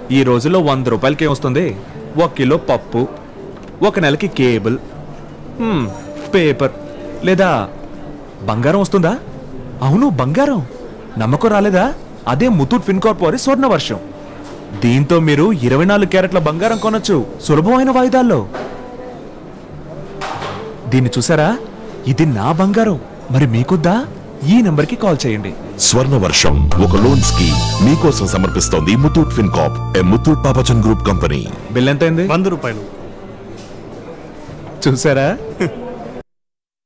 ఈ రోజుల్లో వంద రూపాయలకి ఏమొస్తుంది ఒక కిలో పప్పు ఒక నెలకి కేబుల్ హ్మ్, పేపర్ లేదా బంగారం వస్తుందా అవును బంగారం నమ్మకం రాలేదా అదే ముతూట్ ఫిన్కార్ప్ వారి స్వర్ణ వర్షం దీంతో మీరు ఇరవై నాలుగు క్యారెట్ల బంగారం కొనొచ్చు సులభమైన వాయిదాల్లో దీన్ని చూసారా ఇది నా బంగారం మరి మీకొద్దా ఈ నెంబర్కి కాల్ చేయండి స్వర్ణ వర్షం ఒక లోన్ స్కీమ్ మీకోసం సమర్పిస్తోంది Muthoot Fincorp a Muthoot Pappachan group company bill ఎంతైంది వంద రూపాయలు చూసారా